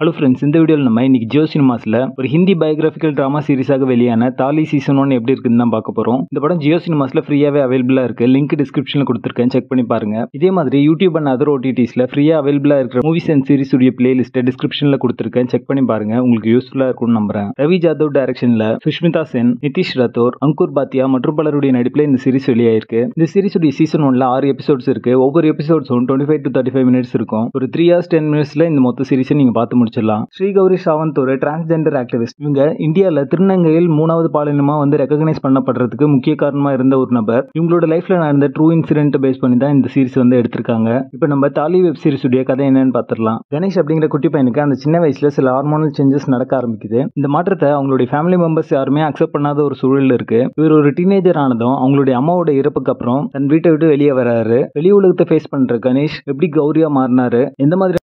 hello friends இந்த வீடியோவில் நம்ம இன்னைக்கு ஜியோ சினிமாஸில் ஒரு ஹிந்தி பயோகிராஃபிக்கல் ட்ராமா சீரிஸாக வெளியான தாலி சீசன் ஒன் எப்படி இருக்குன்னு தான் பார்க்க போகிறோம் இந்த படம் ஜியோ சினிமாஸில் ஃப்ரீயாகவே அவைலபிளாக இருக்குது லிங்க் டிஸ்கிரிப்ஷனில் கொடுத்துருக்கேன் செக் பண்ணி பாருங்க இதே மாதிரி யூடியூப் அண்ட் அதர் ஓடிடிஸில் ஃப்ரீயாக அவைலபிளாக இருக்கிற மூவிஸ் அண்ட் சீரிஸ் உடைய பிளேலிஸ்ட்டை டிஸ்கிரிப்ஷனில் கொடுத்துருக்கேன் செக் பண்ணி பாருங்க உங்களுக்கு யூஸ்ஃபுல்லாக இருக்கும்னு நம்புறேன் ரவி ஜாதவ் டைரக்ஷனில் சுஷ்மிதா சென் நிதிஷ் ரத்தோர் அங்குர் பாத்தியா மற்றும் பலருடைய நடிப்பில் இந்த சீரிஸ் வெளியாயிருக்கு இந்த சீரிஸ் உடைய சீசன் ஒன்ல ஆறு எபிசோட்ஸ் இருக்கு ஒவ்வொரு எபிசோட்ஸும் twenty five to thirty five minutes இருக்கும் ஒரு த்ரீ ஹவர்ஸ் டென் மினிட்ஸ்ல இந்த மொத்த சீரிஸை நீங்க பார்த்து முடிச்சிடலாம் ஸ்ரீ கௌரி சாவந்த் ஒரு டிரான்ஸ்ஜெண்டர் ஆக்டிவிஸ்ட் இவங்க இந்தியாவில் திருநங்கையில் மூணாவது பாலினமா வந்து ரெகக்னைஸ் பண்ணப்படுறதுக்கு முக்கிய காரணமா இருந்த ஒரு நபர் இவங்களோட லைஃப்ல நடந்த ட்ரூ இன்சிடென்ட் பேஸ் பண்ணி தான் இந்த சீரிஸ் வந்து எடுத்திருக்காங்க இப்போ நம்ம தாலி வெப் சீரிஸ் உடைய கதை என்னன்னு பார்த்துடலாம் கணேஷ் அப்படிங்கிற குட்டி பையனுக்கு அந்த சின்ன வயசுல சில ஹார்மோனல் சேஞ்சஸ் நடக்க ஆரம்பிக்குது இந்த மாற்றத்தை அவங்களுடைய ஃபேமிலி மெம்பர்ஸ் யாருமே அக்செப்ட் பண்ணாத ஒரு சூழல் இருக்கு இவர் ஒரு டீனேஜர் ஆனதும் அவங்களுடைய அம்மாவோட இறப்புக்கு அப்புறம் தன் வீட்டை விட்டு வெளியே வராரு வெளி உலகத்தை ஃபேஸ் பண்ற கணேஷ் எப்படி கௌரியா மாறினாரு எந்த மாதிரி